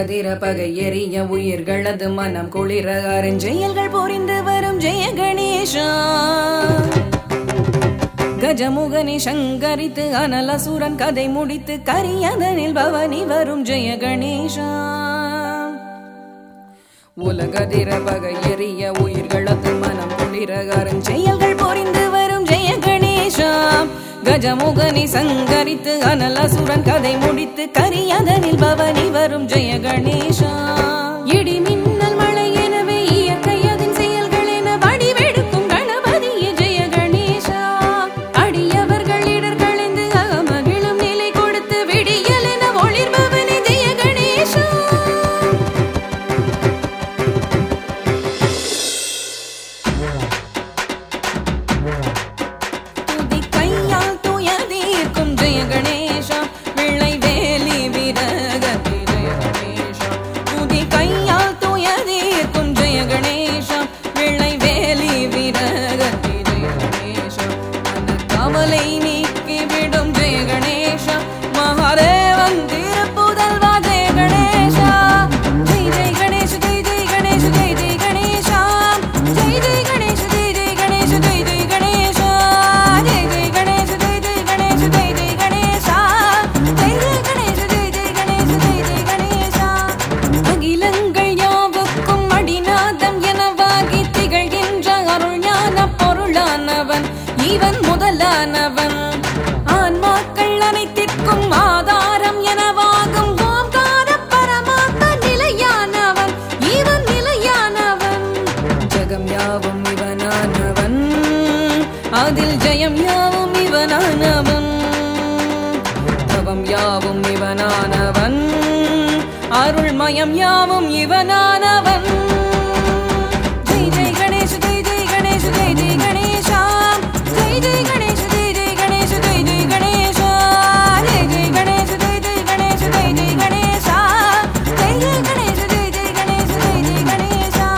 உலகதிர பகை எரிய உயிர்களது மனம் குளிர அருஞ்செயல்கள் புரிந்து வரும் ஜெய கணேஷா கஜமுகனை சங்கரித்து அனலசுரன் கதை முடித்து கரியதனில் பவனி வரும் ஜெய கணேஷா உலகதிர பகை எரிய உயிர்களது மனம் குளிர அருஞ்செயல்கள் புரிந்து வரும் ஜெய கணேஷா கஜமுகனை சங்கரித்து அனலசுரன் கதை முடித்து கரியதனில் பவனி வரும் ஜெய கணேஷா இடி மின்னல் மழை எனவே இயற்கை அதன் செயல்கள் என வடிவெடுக்கும் கணபதியே ஜெய கணேஷா அடியவர்கள் இடர்களைந்து அகமகிழும் நிலை கொடுத்து விடியல் என ஒளிர்பவனே ஜெய கணேஷா துதி கையால் துயதீர்க்கும் ஜெய கணேஷா வெள்ளை வேலி விரகதி ஜெய கணேஷா துதி கையால் துயதீர்க்கும் ஜெய கணேஷா வெள்ளை வேலி விரகதி ஜெய கணேஷா மன கவலை நீக்கி விடும் ஜெய கணேஷா மகாதேவன் திருப்புதல்வா ஜெய கணேஷா ஜெய் ஜெய் கணேஷ் ஜெய் ஜெய் கணேஷ் ஜெய் ஜெய் கணேஷா ஜெய் ஜெய் கணேஷ் ஜெய் ஜெய் கணேஷ் ஜெய் ஜெய் கணேஷா ஜெய் ஜெய் கணேஷ் ஜெய் ஜெய் கணேஷ் ஜெய் ஜெய் கணேஷா ஜெய் ஜெய் கணேஷ் ஜெய் ஜெய் கணேஷ் ஜெய் ஜெய் கணேஷா அகிலங்கள் யாவுக்கும் அடிநாதம் எனவாகி திகழ்கின்ற அருள் ஞான பொருளானவன் இவன் முதலானவன் ஆன்மாக்கள் அனைத்திற்கும் ஆதாரம் எனவாகும் ஓம்கார பரமாத்ம நிலையானவன் இவன் நிலையானவன் ஜெகம் யாவும் இவனானவன் அதில் ஜெயம் யாவும் இவனானவன் தவம் யாவும் இவனானவன் அருள்மயம் யாவும் இவனானவன் ஜெய் ஜெய் கணேஷ் ஜெய் ஜெய் கணேஷ் ஜெய் ஜெய் கணேஷா ஜெய் ஜெய் கணேஷ் ஜெய் ஜெய் கணேஷ் ஜெய் ஜெய் கணேஷா ஜெய் ஜெய் கணேஷ் ஜெய் ஜெய் கணேஷ் ஜெய் ஜெய் கணேஷா ஜெய் ஜெய் கணேஷ் ஜெய் ஜெய் கணேஷ் ஜெய் ஜெய் கணேஷா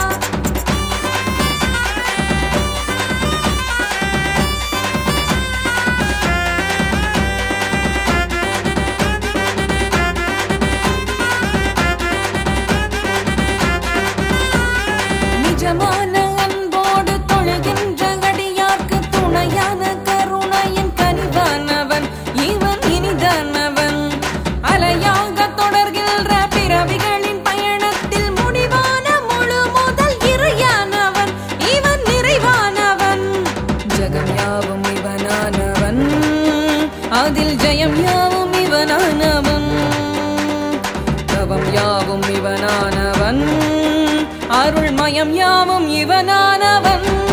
நிஜமான அன்போடு தொழுகின்ற அடியார்க்கு துணையான கருணையின் கனிவானவன் இவன் இனிதானவன் அலையாக தொடர்கின்ற பிறவிகளின் பயணத்தில் முடிவான முழு முதல் இறையானவன் இவன் நிறைவானவன் ஜெகம் யாவும் இவனானவன் அதில் ஜெயம் யாவும் இவனானவன் தவம் யாவும் இவனானவன் அருள்மயம் யாவும் இவனானவன்